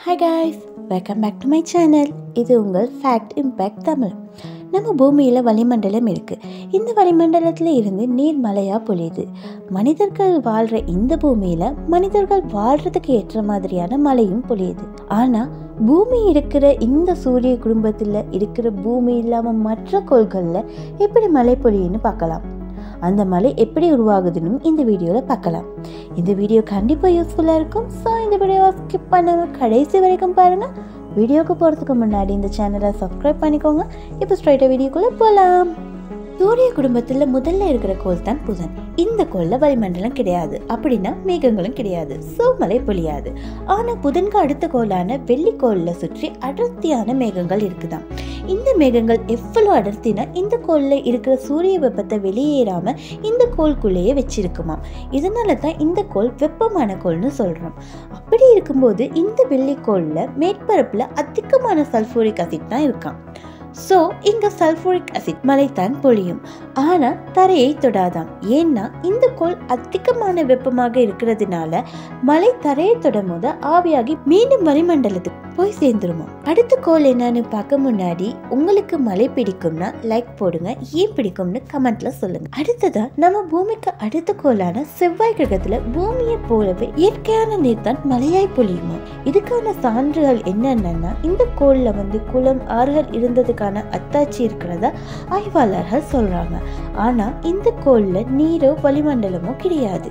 hi guys welcome back to my channel இது உங்கள் fact impact Tamil நம்ம பூமியில் வளிமண்டலம் இருக்குது இந்த வளிமண்டலத்தில் இருந்து நீர் மழையாக பொழியுது மனிதர்கள் வாழ்கிற இந்த பூமியில் மனிதர்கள் வாழ்கிறதுக்கு ஏற்ற மாதிரியான மழையும் பொழியுது ஆனால் பூமி இருக்கிற இந்த சூரிய குடும்பத்தில் இருக்கிற பூமி இல்லாமல் மற்ற கோள்களில் எப்படி மழை பொழியுன்னு பார்க்கலாம் அந்த மலை எப்படி உருவாகுதுன்னு இந்த வீடியோவில் பார்க்கலாம் இந்த வீடியோ கண்டிப்பாக யூஸ்ஃபுல்லாக இருக்கும் ஸோ இந்த வீடியோவை ஸ்கிப் பண்ணாமல் கடைசி வரைக்கும் பாருங்கள் வீடியோக்கு போகிறதுக்கு முன்னாடி இந்த சேனலை சப்ஸ்கிரைப் பண்ணிக்கோங்க இப்போ ஸ்ட்ரைட்டாக வீடியோக்குள்ளே போகலாம் சூரிய குடும்பத்தில் முதல்ல இருக்கிற கோள் தான் புதன் இந்த கோளில் வளிமண்டலம் கிடையாது அப்படின்னா மேகங்களும் கிடையாது ஸோ மழை பொழியாது ஆனால் புதனுக்கு அடுத்த கோளான வெள்ளிக்கோளில் சுற்றி அடர்த்தியான மேகங்கள் இருக்குதாம் இந்த மேகங்கள் எவ்வளோ அடர்த்தினா இந்த கோளில் இருக்கிற சூரிய வெப்பத்தை வெளியேறாம இந்த கோளுக்குள்ளேயே வச்சிருக்குமாம் இதனால தான் இந்த கோள் வெப்பமான கோள்னு சொல்கிறோம் அப்படி இருக்கும்போது இந்த வெள்ளிக்கோளில் மேற்பரப்பில் அதிகமான சல்ஃபூரிக் அசிட் தான் இருக்காம் ஸோ இங்கே சல்ஃபூரிக் அசிட் மலைத்தான் பொழியும் ஆனால் தரையை தொடாதாம் ஏன்னா இந்த கோள் அதிகமான வெப்பமாக இருக்கிறதுனால மலை தரையை தொடும் போது ஆவியாகி மீண்டும் வளிமண்டலத்துக்கு போய் சேர்ந்துருமா அடுத்த கோள் என்னன்னு பார்க்க முன்னாடி உங்களுக்கு மழை பிடிக்கும்னா லைக் போடுங்க ஏன் பிடிக்கும்னு கமெண்ட்ல சொல்லுங்க அடுத்ததா நம்ம பூமிக்கு அடுத்த கோளான செவ்வாய் கிரகத்துல பூமியை போலவே இயற்கையான நீர் தான் மழையாய் பொழியுமா இதுக்கான சான்றுகள் என்னென்னா இந்த கோள்ல வந்து குளம் ஆறுகள் இருந்ததுக்கான அத்தாட்சி இருக்கிறதா ஆய்வாளர்கள் சொல்றாங்க ஆனா இந்த கோள்ல நீரோ வளிமண்டலமோ கிடையாது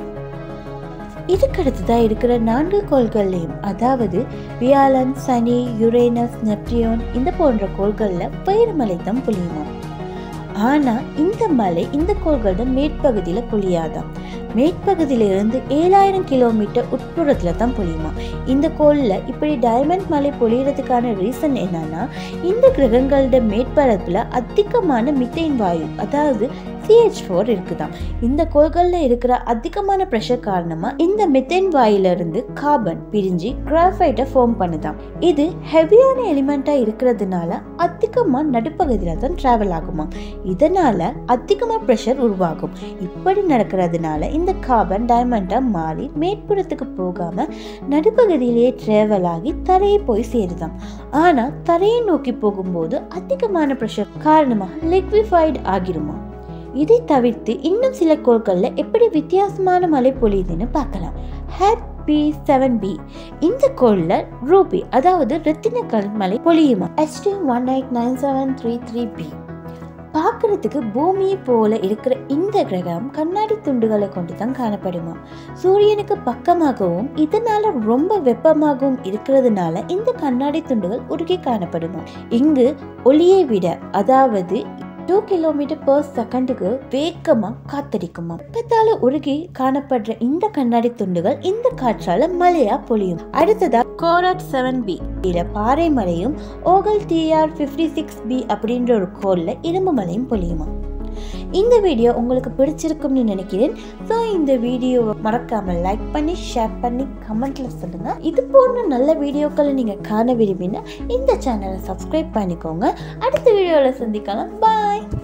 இதுக்கடுத்ததாக இருக்கிற நான்கு கோள்கள்லையும் அதாவது வியாழன் சனி யுரேனஸ் நெப்டியோன் இந்த போன்ற கோள்களில் பயிர் மலை தான் பொழியுமா ஆனால் இந்த மலை இந்த கோள்களோட மேற்பகுதியில் பொழியாதாம் மேற்பகுதியிலிருந்து ஏழாயிரம் கிலோமீட்டர் உட்புறத்தில் தான் பொழியுமா இந்த கோளில் இப்படி டைமண்ட் மலை பொழியறதுக்கான ரீசன் என்னன்னா இந்த கிரகங்களோட மேற்பரப்பில் அதிகமான மித்தேன் வாயு அதாவது சிஹெச் ஃபோர் இருக்குதாம் இந்த கோள்களில் இருக்கிற அதிகமான ப்ரெஷர் காரணமாக இந்த மித்தேன் வாயிலிருந்து கார்பன் பிரிஞ்சு கிராஃபைட்டை ஃபார்ம் பண்ணுதாம் இது ஹெவியான எலிமெண்ட்டாக இருக்கிறதுனால அதிகமாக நடுப்பகுதியில் தான் ட்ராவல் ஆகுமா இதனால் அதிகமாக ப்ரெஷர் உருவாகும் இப்படி நடக்கிறதுனால இந்த கார்பன் டைமண்டாக மாறி மேற்புறத்துக்கு போகாமல் நடுப்பகுதியிலேயே ட்ராவல் ஆகி தரையை போய் சேருதாம் ஆனால் தரையை நோக்கி போகும்போது அதிகமான ப்ரெஷர் காரணமாக லிக்விஃபைடு ஆகிருமா இதை தவிர்த்து இன்னும் சில கோள்களில் எப்படி வித்தியாசமான மழை பொழியுதுன்னு பார்க்கலாம் ஹேட் பி செவன் பி இந்த கோளில் ரூபி அதாவது ரத்தினக்கல் மலை பொழியுமா HD one eight nine seven three three B பார்க்கறதுக்கு பூமியை போல இருக்கிற இந்த கிரகம் கண்ணாடி துண்டுகளை கொண்டு தான் காணப்படுமா சூரியனுக்கு பக்கமாகவும் இதனால ரொம்ப வெப்பமாகவும் இருக்கிறதுனால இந்த கண்ணாடி துண்டுகள் உருகி காணப்படுமா இங்கு ஒளியை விட அதாவது டூ கிலோமீட்டர் பர் செகண்டுக்கு வேகமாக காத்தடிக்குமா வெப்பத்தால உருகி காணப்படுற இந்த கண்ணாடி துண்டுகள் இந்த காற்றால மழையா பொழியும் அடுத்ததா கோராட் செவன் பி இதுல பாறை மலையும் ஓகல் டிஆர் ஃபிஃப்டி சிக்ஸ் பி அப்படின்ற ஒரு கோல்ல இரும்பு மலையும் பொழியுமா இந்த வீடியோ உங்களுக்கு பிடிச்சிருக்கும்னு நினைக்கிறேன் ஸோ இந்த வீடியோவை மறக்காம லைக் பண்ணி ஷேர் பண்ணி கமெண்ட்ல சொல்லுங்க இது போன்ற நல்ல வீடியோக்களை நீங்க காண விரும்பினா இந்த சேனலை சப்ஸ்கிரைப் பண்ணிக்கோங்க அடுத்த வீடியோவில் சந்திக்கலாம் பாய்